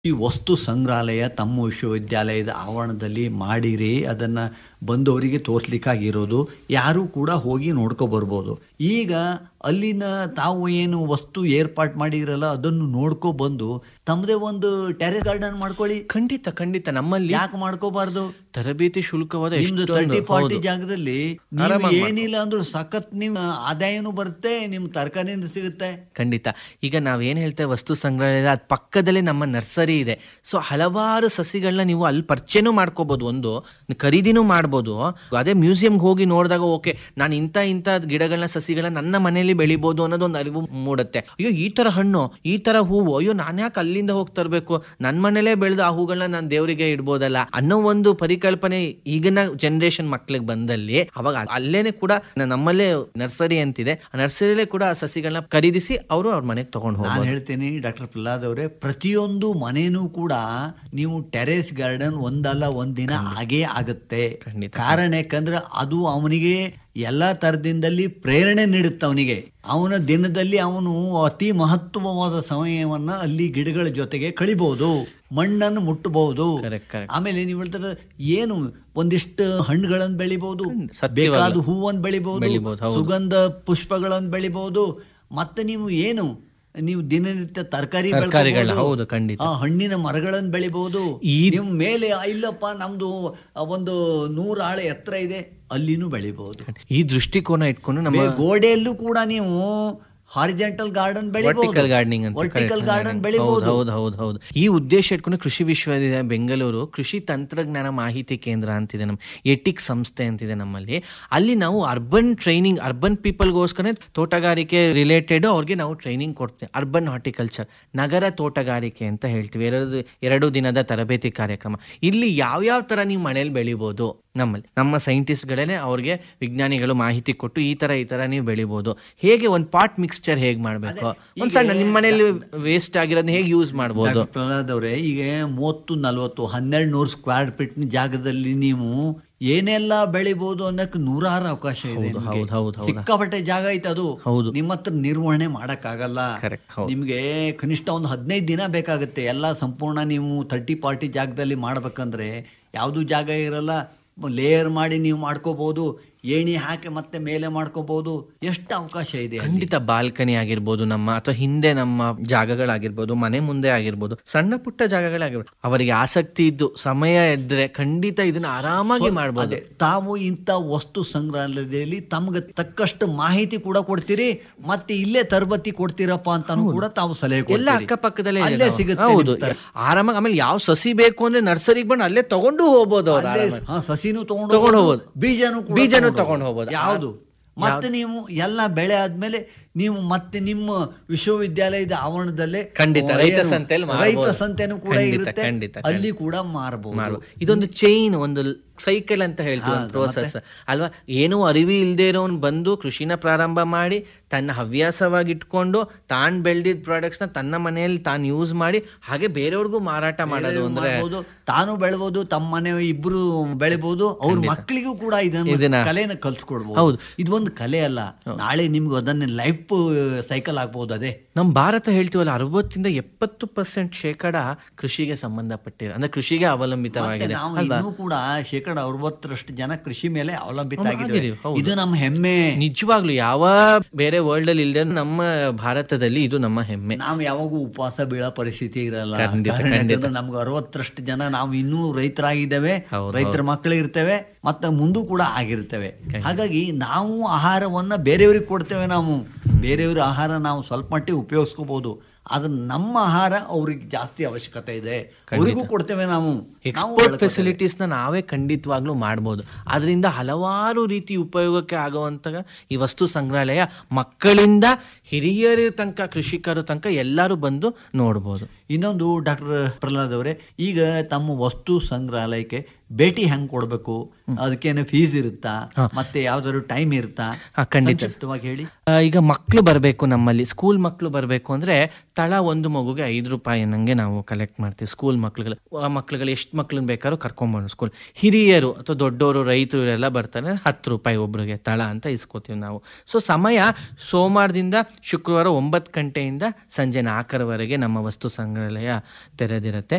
ಈ ವಸ್ತು ಸಂಗ್ರಹಾಲಯ ತಮ್ಮ ವಿಶ್ವವಿದ್ಯಾಲಯದ ಆವರಣದಲ್ಲಿ ಮಾಡಿರಿ ಅದನ್ನ ಬಂದವರಿಗೆ ತೋರ್ಸ್ಲಿಕ್ಕಾಗಿರೋದು ಯಾರು ಕೂಡ ಹೋಗಿ ನೋಡ್ಕೊ ಬರ್ಬೋದು ಈಗ ಅಲ್ಲಿನ ತಾವು ಏನು ವಸ್ತು ಏರ್ಪಾಟ್ ಮಾಡಿರಲ್ಲ ಅದನ್ನು ನೋಡ್ಕೊ ಬಂದು ತಮ್ಮದೇ ಒಂದು ಟೆರೆಸ್ ಗಾರ್ಡನ್ ಮಾಡ್ಕೊಳ್ಳಿ ಖಂಡಿತ ಖಂಡಿತ ನಮ್ಮಲ್ಲಿ ಯಾಕೆ ಮಾಡ್ಕೋಬಾರ್ದು ತರಬೇತಿ ಶುಲ್ಕವಾದ ನಿಮ್ದು ಎಷ್ಟೊಂದು- ತರ್ಟಿ ಫಾರ್ಟಿ ಹೌದು. ಜಾಗದಲ್ಲಿ ನೀವು ಆರಾಮಾಗಿ ಏನಿಲ್ಲ ಅಂದ್ರೂ ಸಖತ್ ನಿಮ್ ಆದಾಯನೂ ಬರುತ್ತೆ ನಿಮ್ ತರಕಾರಿಯಿಂದ ಸಿಗುತ್ತೆ ಖಂಡಿತ ಈಗ ನಾವೇನ್ ಹೇಳ್ತೇವೆ ವಸ್ತು ಸಂಗ್ರಹಾಲಯ ಅದ್ ಪಕ್ಕದಲ್ಲೇ ನಮ್ಮ ನರ್ಸರಿ ಇದೆ ಸೊ ಹಲವಾರು ಸಸಿಗಳನ್ನ ನೀವು ಅಲ್ಲಿ ಪರಿಚಯನೂ ಮಾಡ್ಕೋಬಹುದು ಒಂದು ಖರೀದಿನೂ ಮಾಡ್ಬೋದು ಅದೇ ಮ್ಯೂಸಿಯಂಗೆ ಹೋಗಿ ನೋಡಿದಾಗ ಓಕೆ ನಾನು ಇಂಥ ಇಂಥ ಗಿಡಗಳನ್ನ ಸಸಿಗಳನ್ನ ನನ್ನ ಮನೆಯಲ್ಲಿ ಬೆಳಿಬೋದು ಅನ್ನೋದು ಒಂದು ಅರಿವು ಮೂಡುತ್ತೆ ಅಯ್ಯೋ ಈ ತರ ಹಣ್ಣು ಈ ತರ ಹೂವು ಅಯ್ಯೋ ನಾನು ಯಾಕೆ ಅಲ್ಲಿಂದ ಹೋಗಿ ತರಬೇಕು ನನ್ನ ಮನೇಲೇ ಬೆಳೆದು ಆ ಹೂಗಳನ್ನ ನಾನು ದೇವರಿಗೆ ಇಡ್ಬೋದಲ್ಲ ಅನ್ನೋ ಒಂದು ಪರಿಕಲ್ಪನೆ ಈಗಿನ ಜನರೇಷನ್ ಮಕ್ಳಿಗೆ ಬಂದಲ್ಲಿ ಅವಾಗ ಅಲ್ಲೇನೆ ಕೂಡ ನ- ನಮ್ಮಲ್ಲೇ ನರ್ಸರಿ ಅಂತಿದೆ ಆ ನರ್ಸರಿಲೇ ಕೂಡ ಆ ಸಸಿಗಳನ್ನ ಖರೀದಿಸಿ ಅವರು ಅವ್ರ ಮನೆಗೆ ತಗೊಂಡು ನಾನು ಹೋಗ್ಬೋದು ಹೇಳ್ತೀನಿ ಡಾಕ್ಟರ್ ಪ್ರಹ್ಲಾದ್ ಅವರೇ ಪ್ರತಿಯೊಂದು ಮನೇನೂ ಕೂಡ ನೀವು ಟೆರೇಸ್ ಗಾರ್ಡನ್ ಒಂದಲ್ಲ ಒಂದಿನ ಆಗೇ ಆಗುತ್ತೆ ಖಂಡಿತ. ಕಾರಣ ಯಾಕಂದ್ರೆ ಅದು ಅವನಿಗೆ ಎಲ್ಲಾ ತರದಿಂದಲ್ಲಿ ಪ್ರೇರಣೆ ನೀಡುತ್ತೆ ಅವನಿಗೆ ಅವನ ದಿನದಲ್ಲಿ ಅವನು ಅತಿ ಮಹತ್ವವಾದ ಸಮಯವನ್ನ ಅಲ್ಲಿ ಗಿಡಗಳ ಜೊತೆಗೆ ಕಳಿಬಹುದು ಮಣ್ಣನ್ನು ಮುಟ್ಟಬಹುದು Correct, correct. ಆಮೇಲೆ ನೀವು ಹೇಳ್ತಾರೆ ಏನು ಒಂದಿಷ್ಟು ಹಣ್ಣುಗಳನ್ನು ಬೆಳಿಬಹುದು ಸತ್ಯವಾಗ್ಲೂ. ಬೇಕಾದ ಹೂವನ್ನು ಬೆಳಿಬಹುದು ಬೆಳಿಬೋದು, ಹೌದು. ಸುಗಂಧ ಪುಷ್ಪಗಳನ್ನು ಬೆಳಿಬಹುದು ಮತ್ತೆ ನೀವು ಏನು ನೀವು ದಿನನಿತ್ಯ ತರಕಾರಿ ತರ್ಕಾರಿಗಳನ್ನ, ಹೌದು, ಖಂಡಿತ. ಹಣ್ಣಿನ ಮರಗಳನ್ನು ಬೆಳಿಬಹುದು ಈ- ನಿಮ್ ಮೇಲೆ ಆ, ಇಲ್ಲಪ್ಪ ನಮ್ದು ಆ, ಒಂದು ನೂರ ಆಳ ಎತ್ತರ ಇದೆ ಅಲ್ಲಿನೂ ಬೆಳಿಬಹುದು ಈ ದೃಷ್ಟಿಕೋನ ಇಟ್ಕೊಂಡು ನಮ್ಮ ಗೋಡೆಯಲ್ಲೂ ಕೂಡ ನೀವು ಹಾರಿಜೆಂಟಲ್ ಗಾರ್ಡನ್ ವರ್ಟಿಕಲ್ ಗಾರ್ಡನಿಂಗ್ ಅಂತ ವರ್ಟಿಕಲ್ correct. ಗಾರ್ಡನ್ ಹೌದು ಬೆಳಿಬಹುದು ಹೌದು ಹೌದು ಹೌದು ಈ ಉದ್ದೇಶ ಇಟ್ಕೊಂಡು ಕೃಷಿ ವಿಶ್ವವಿದ್ಯಾಲಯ ಬೆಂಗಳೂರು ಕೃಷಿ ತಂತ್ರಜ್ಞಾನ ಮಾಹಿತಿ ಕೇಂದ್ರ ಅಂತಿದೆ ನಮ್ಮ ಎಟಿಕ್ ಸಂಸ್ಥೆ ಅಂತಿದೆ ನಮ್ಮಲ್ಲಿ ಅಲ್ಲಿ ನಾವು ಅರ್ಬನ್ ಟ್ರೈನಿಂಗ್ ಅರ್ಬನ್ ಪೀಪಲ್ಗೋಸ್ಕರ ತೋಟಗಾರಿಕೆ ರಿಲೇಟೆಡ್ ಅವ್ರಿಗೆ ನಾವು ಟ್ರೈನಿಂಗ್ ಕೊಡ್ತೇವೆ ಅರ್ಬನ್ ಹಾರ್ಟಿಕಲ್ಚರ್ ನಗರ ತೋಟಗಾರಿಕೆ ಅಂತ ಹೇಳ್ತೀವಿ ಎರಡು ಎರಡು ದಿನದ ತರಬೇತಿ ಕಾರ್ಯಕ್ರಮ ಇಲ್ಲಿ ಯಾವ್ಯಾವ ತರ ನೀವು ಮನೇಲಿ ಬೆಳಿಬೋದು ನಮ್ಮಲ್ಲಿ ನಮ್ಮ ಸೈಂಟಿಸ್ಟ್ಗಳೇ ಅವ್ರಿಗೆ ವಿಜ್ಞಾನಿಗಳು ಮಾಹಿತಿ ಕೊಟ್ಟು ಈ ತರ ಈ ತರ ನೀವು ಬೆಳಿಬೋದು ಹೇಗೆ ಒಂದು ಪಾಟ್ ಮಿಕ್ಸ್ಚರ್ ಹೇಗೆ ಮಾಡಬೇಕು ಒಂದ್ ಸಣ್ಣ ನಿಮ್ಮ ಮನೇಲಿ ವೇಸ್ಟ್ ಆಗಿರೋದನ್ನ ಹೇಗೆ ಯೂಸ್ ಮಾಡ್ಬೋದು ಡಾಕ್ಟರ್ ಪ್ರಹ್ಲಾದ್ ಅವರೇ ಈಗ ಮೂವತ್ತು ನಲ್ವತ್ತು ಹನ್ನೆರಡು ನೂರು ಸ್ಕ್ವೇರ್ ಫೀಟ್ ಜಾಗದಲ್ಲಿ ನೀವು ಏನೆಲ್ಲ ಬೆಳಿಬಹುದು ಅನ್ನಕ್ಕೆ ನೂರಾರು ಅವಕಾಶ ಇದೆ ಹೌದು, ನಿಮ್ಗೆ. ಹೌದು, ಹೌದು, ಹೌದು. ಸಿಕ್ಕಾಪಟ್ಟೆ ಜಾಗ ಐತೆ ಅದು ಹೌದು. ನಿಮ್ಮ ಹತ್ರ ನಿರ್ವಹಣೆ ಮಾಡಕ್ ಆಗಲ್ಲ Correct, ಹೌದು. ನಿಮ್ಗೆ ಕನಿಷ್ಠ ಒಂದು ಹದಿನೈದು ದಿನ ಬೇಕಾಗುತ್ತೆ ಎಲ್ಲ ಸಂಪೂರ್ಣ ನೀವು ತರ್ಟಿ ಪಾರ್ಟಿ ಜಾಗದಲ್ಲಿ ಮಾಡ್ಬೇಕಂದ್ರೆ ಯಾವುದು ಜಾಗ ಇರಲ್ಲ ಲೇಯರ್ ಮಾಡಿ ನೀವು ಮಾಡ್ಕೋಬಹುದು ಏಣಿ ಹಾಕಿ ಮತ್ತೆ ಮೇಲೆ ಮಾಡ್ಕೋಬಹುದು ಎಷ್ಟು ಅವಕಾಶ ಇದೆ ಅಲ್ಲಿ. ಖಂಡಿತ ಬಾಲ್ಕನಿ ಆಗಿರ್ಬೋದು ನಮ್ಮ ಅಥವಾ ಹಿಂದೆ ನಮ್ಮ ಜಾಗಗಳಾಗಿರ್ಬೋದು ಮನೆ ಮುಂದೆ ಆಗಿರ್ಬೋದು ಸಣ್ಣ ಪುಟ್ಟ ಜಾಗಗಳಾಗಿರ್ಬೋದು ಅವರಿಗೆ ಆಸಕ್ತಿ ಇದ್ದು ಸಮಯ ಇದ್ರೆ ಖಂಡಿತ ಇದನ್ನ ಆರಾಮಾಗಿ ಮಾಡ್ಬೋದು ಅದೇ ತಾವು ಇಂಥ ವಸ್ತು ಸಂಗ್ರಹಾಲಯದಲ್ಲಿ ತಮ್ಗೆ ತಕ್ಕಷ್ಟು ಮಾಹಿತಿ ಕೂಡ ಕೊಡ್ತೀರಿ ಮತ್ತೆ ಇಲ್ಲೇ ತರಬೇತಿ ಕೊಡ್ತೀರಪ್ಪ ಅಂತಾನು ಕೂಡ ತಾವು ಸಲಹೆ ಎಲ್ಲ ಕೊಡ್ತೀರಿ. ಅಕ್ಕಪಕ್ಕದಲ್ಲೇ ಇದೆ ಅಲ್ಲೇ ನಾವು. ಸಿಗುತ್ತೆ ಹೌದು ನಿಮ್ ತರ- ಆರಾಮಾಗಿ ಆಮೇಲೆ ಯಾವ ಸಸಿ ಬೇಕು ಅಂದ್ರೆ ನರ್ಸರಿಗೆ ಬಂದು ಅಲ್ಲೇ ತಗೊಂಡು ಹೋಗ್ಬೋದು ಅವ್ರು ಅಲ್ಲೇ ಆರಾಮಾಗಿ. ಹಾ, ಸಸಿನೂ ತಗೊಂಡು ತಗೊಂಡು ಹೋಗ್ಬೋದು, ಹೋಗ್ಬೋದು. ಬೀಜನೂ ಕೂಡ ಬೀಜನೂ ತಗೊಂಡು ತಗೊಂಡು ಹೋಗ್ಬೋದು. ಯಾವುದು ಮತ್ತೆ ನೀವು ಎಲ್ಲ ಬೆಳೆ ಆದ್ಮೇಲೆ ನೀವು ಮತ್ತೆ ನಿಮ್ಮ ವಿಶ್ವವಿದ್ಯಾಲಯದ ಆವರಣದಲ್ಲೇ ಖಂಡಿತ, ಆ, ರೈತ ಏನು, ಸಂತೆಯಲ್ಲಿ ರೈತ ಮಾರ್ಬೋದು. ಸಂತೆನೂ ಕೂಡ ಖಂಡಿತ, ಇರುತ್ತೆ ಖಂಡಿತ, ಅಲ್ಲಿ ಕೂಡ ಮಾರಬಹುದು ಮಾಡ್ಬೋದು. ಇದೊಂದು ಚೈನ್ ಒಂದು ಸೈಕಲ್ ಅಂತ ಹೇಳ್ತೀವಿ ಒಂದು ಪ್ರೋಸೆಸ್ ಅಲ್ವಾ ಏನೂ ಅರಿವಿ ಇಲ್ಲದೆ ಇರೋನ್ ಬಂದು ಕೃಷಿನ ಪ್ರಾರಂಭ ಮಾಡಿ ತನ್ನ ಹವ್ಯಾಸವಾಗಿ ಇಟ್ಕೊಂಡು ತಾನ್ ಬೆಳೆದಿದ್ದ ಪ್ರಾಡಕ್ಟ್ಸ್ ನ ತನ್ನ ಮನೆಯಲ್ಲಿ ತಾನು ಯೂಸ್ ಮಾಡಿ ಹಾಗೆ ಬೇರೆಯವ್ರಿಗೂ ಮಾರಾಟ ಮಾಡೋದು ಅಂದ್ರೆ ಮಾಡ್ಬೋದು ತಾನು ಬೆಳಬಹುದು ತಮ್ಮ ಮನೆ ಇಬ್ರು ಬೆಳಿಬಹುದು ಅವ್ರ ಮಕ್ಕಳಿಗೂ ಕೂಡ ಇದನ್ನ ಇದನ್ನ- ಕಲೆನ ಕಲ್ಸ್ಕೊಡ್ಬಹುದು ಹೌದು. ಇದೊಂದು ಕಲೆ ಅಲ್ಲ ನಾಳೆ ನಿಮ್ಗೆ ಅದನ್ನ ಲೈಫ್ ಸೈಕಲ್ ಆಗ್ಬಹುದು ಅದೇ ನಮ್ಮ ಭಾರತ ಹೇಳ್ತೀವಲ್ಲ ಅರವತ್ತಿಂದ ಎಪ್ಪತ್ತು ಪರ್ಸೆಂಟ್ ಶೇಕಡ ಕೃಷಿಗೆ ಸಂಬಂಧಪಟ್ಟಿರೋ ಅಂದ್ರೆ ಕೃಷಿಗೆ ಮತ್ತೆ ಅವಲಂಬಿತವಾಗಿದೆ ನಾವು ಅಲ್ವಾ ಇನ್ನೂ ಕೂಡ ಶೇಕಡ ಅರವತ್ತರಷ್ಟು ಜನ ಕೃಷಿ ಮೇಲೆ ಅವಲಂಬಿತ ಆಗಿದ್ದೇವೆ ಆಗಿದೀವಿ, ಹೌದು. ಇದು ನಮ್ಮ ಹೆಮ್ಮೆ ನಿಜವಾಗ್ಲು ಯಾವ ಬೇರೆ ವರ್ಲ್ಡ್ ಅಲ್ಲಿ ಇಲ್ಲದೆ ನಮ್ಮ ಭಾರತದಲ್ಲಿ ಇದು ನಮ್ಮ ಹೆಮ್ಮೆ ನಾವು ಯಾವಾಗೂ ಉಪವಾಸ ಬೀಳೋ ಪರಿಸ್ಥಿತಿ ಇರಲ್ಲ ಖಂಡಿತ, ಕಾರಣ ಖಂಡಿತ. ಯಾಕಂದ್ರೆ ನಮ್ಗೆ ಅರವತ್ತರಷ್ಟು ಜನ ನಾವು ಇನ್ನೂ ರೈತರಾಗಿದ್ದೇವೆ ಹೌದು, ರೈತರ ಮಕ್ಕಳು ಇರ್ತೇವೆ ಮತ್ತೆ ಮುಂದೂ ಕೂಡ ಆಗಿರ್ತೇವೆ ಹಾಗಾಗಿ ನಾವು ಆಹಾರವನ್ನ ಬೇರೆಯವ್ರಿಗೆ ಕೊಡ್ತೇವೆ ನಾವು ಬೇರೆಯವ್ರ ಆಹಾರ ನಾವು ಸ್ವಲ್ಪ ಮಟ್ಟಿಗೆ ಉಪಯೋಗಿಸ್ಕೋಬಹುದು ಆದ್ರೆ ನಮ್ಮ ಆಹಾರ ಅವ್ರಿಗೆ ಜಾಸ್ತಿ ಅವಶ್ಯಕತೆ ಇದೆ ಅವರಿಗೂ ಕೊಡ್ತೇವೆ ನಾವು ನಾವು ಎಕ್ಸ್ಪೋರ್ಟ್ ಬೆಳ್ಕೊತೇವೆ. ಫೆಸಿಲಿಟೀಸ್ ನ ನಾವೇ ಖಂಡಿತವಾಗ್ಲೂ ಮಾಡ್ಬೋದು ಅದರಿಂದ ಹಲವಾರು ರೀತಿ ಉಪಯೋಗಕ್ಕೆ ಆಗುವಂತ ಈ ವಸ್ತು ಸಂಗ್ರಹಾಲಯ ಮಕ್ಕಳಿಂದ ಹಿರಿಯರ ತನಕ ಕೃಷಿಕರ ತನಕ ಎಲ್ಲರೂ ಬಂದು ನೋಡ್ಬೋದು ಇನ್ನೊಂದು ಡಾಕ್ಟರ್ ಪ್ರಹ್ಲಾದ್ ಅವರೇ ಈಗ ತಮ್ಮ ವಸ್ತು ಸಂಗ್ರಹಾಲಯಕ್ಕೆ ಭೇಟಿ ಹೆಂಗ್ ಕೊಡ್ಬೇಕು ಅದಕ್ಕೇನು ಫೀಸ್ ಇರುತ್ತಾ ಮತ್ತೆ ಯಾವ್ದಾದ್ರು ಟೈಮ್ ಇರುತ್ತಾ ಹಾ, ಖಂಡಿತ. ಸಂಕ್ಷಿಪ್ತವಾಗಿ ಹೇಳಿ ಆ, ಈಗ ಮಕ್ಕಳು ಬರಬೇಕು ನಮ್ಮಲ್ಲಿ ಸ್ಕೂಲ್ ಮಕ್ಕಳು ಬರಬೇಕು ಅಂದ್ರೆ ತಳ ಒಂದು ಮಗುಗೆ ಐದು ರೂಪಾಯಿ ನಂಗೆ ನಾವು ಕಲೆಕ್ಟ್ ಮಾಡ್ತೀವಿ ಸ್ಕೂಲ್ ಮಕ್ಳುಗಳು ಆ ಮಕ್ಳುಗಳು ಎಷ್ಟು ಮಕ್ಳನ್ನ ಬೇಕಾದ್ರೂ ಕರ್ಕೊಂಡ್ಬಂದು ಸ್ಕೂಲ್ ಹಿರಿಯರು ಅಥವಾ ದೊಡ್ಡವರು ರೈತರು ಇವರೆಲ್ಲ ಬರ್ತಾರೆ ಹತ್ತು ರೂಪಾಯಿ ಒಬ್ರಿಗೆ ತಳ ಅಂತ ಇಸ್ಕೋತೀವಿ ನಾವು ಸೊ ಸಮಯ ಸೋಮವಾರದಿಂದ ಶುಕ್ರವಾರ ಒಂಬತ್ತು ಗಂಟೆಯಿಂದ ಸಂಜೆ ನಾಲ್ಕರವರೆಗೆ ನಮ್ಮ ವಸ್ತು ಸಂಗ್ರಹಾಲಯ ತೆರೆದಿರುತ್ತೆ